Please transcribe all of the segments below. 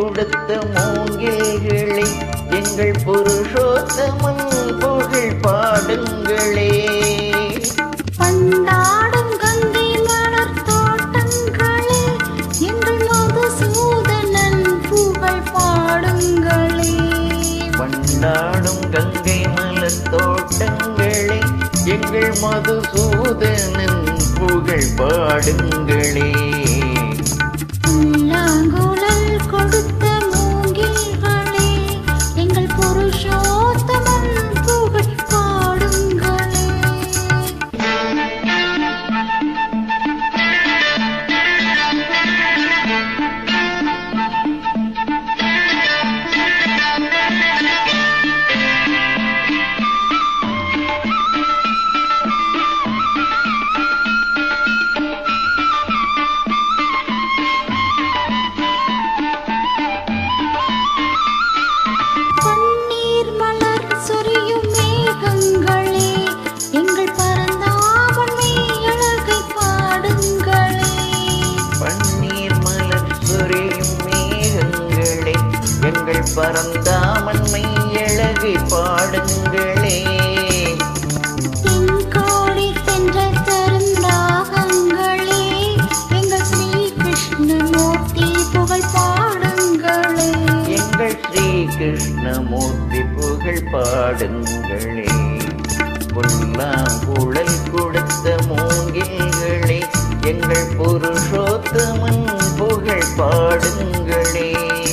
கொடுத்த மூங்கில்களை எங்கள் புருஷோத்தமன் புகழ் பாடுங்களே பண்டாடும் கங்கை மலர் தோட்டங்களே எங்கள் மதுசூதனன் புகழ் பாடுங்களே பண்டாடும் கங்கை மலர் தோட்டங்களே எங்கள் மதுசூதனன் புகழ் பாடுங்களே புல்லாங்குழல் கொடுத்த மூங்கில்களே எங்கள் புருஷோத்தமன் புகழ் பாடுங்களே பன்னீர் மலர் சொரியும் மேகங்களே எங்கள் பரந்தாமன் அழகை பாடுங்களே பன்னீர் மலர் சொரியும் மேகங்களே எங்கள் பரந்தாமன்மை அழகை பாடுங்களே தென்கோடி சென்ற தருந்தாகங்களே எங்கள் ஸ்ரீ கிருஷ்ணமூர்த்தி புகழ் பாடுங்களே எங்கள் ஸ்ரீ கிருஷ்ணமூர்த்தி புகழ் பாடுங்களே புல்லாங்குழல் கொடுத்த மூங்கில்களே எங்கள் புருஷோத்தமன் புகழ் பாடுங்களே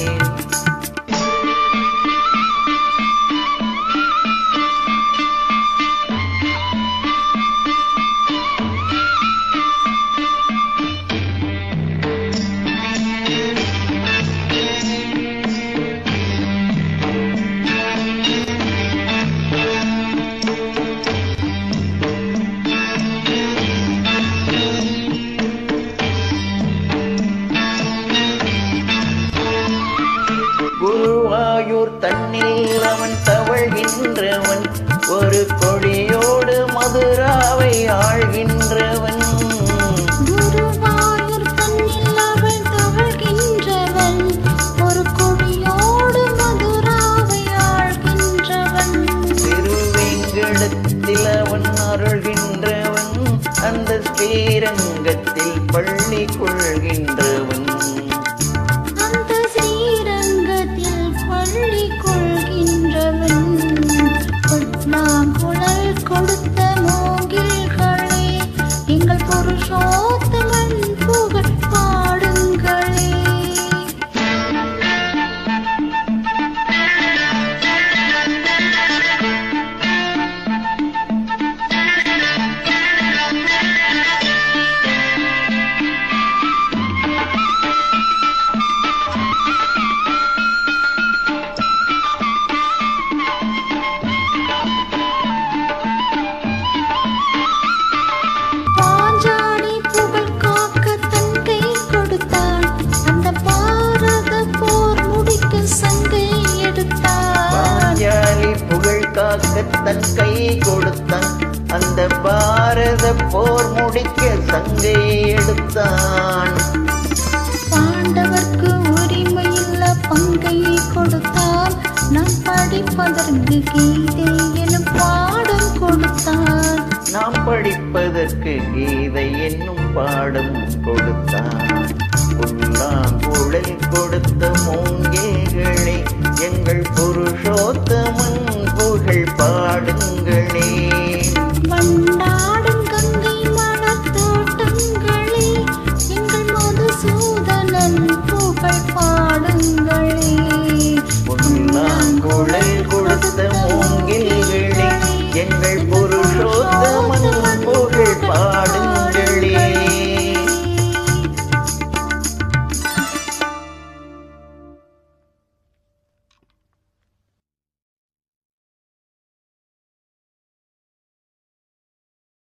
குருவாயூர் தன்னில் அவன் தவழ்கின்றவன் ஒரு கொடியோடு மதுராவை ஆழ்கின்றவன் குருவாயூர் தன்னில் அவள் தவழ்கின்றவன் ஒரு கொடியோடு மதுராவை ஆழ்கின்றவன் திருவேங்கடத்தில் அவன் அருள்கின்றவன் அந்த ஸ்ரீரங்கத்தில் பள்ளி கொள்கின்றவன் அந்த ஸ்ரீரங்கத்தில் பள்ளி கொள்கின்றவன் பொன்னாங்குழல் கொடுத்த மூங்கில்களே எங்கள் புருஷோத்தமன் புகழ் பாடுங்களே பாஞ்சாலி புகழ் காக்க தன் கை கொடுத்தான் அந்த பாரத போர் முடிக்க சங்கை எடுத்தான் பாஞ்சாலி புகழ் காக்க தன் கை கொடுத்தான் அந்த பாரத போர் முடிக்க சங்கை எடுத்தான் பாண்டவர்க்கு உரிமையுள்ள பங்கை கொடுத்தான் நாம் படிப்பதற்கு கீதை எனும் பாடம் கொடுத்தான் நாம் படிப்பதற்கு கீதை என்னும் பாடம் கொடுத்தான் புல்லாங்குழல் கொடுத்த மூங்கில்களே எங்கள் புருஷோத்தமன் புகழ் பாடுங்கள்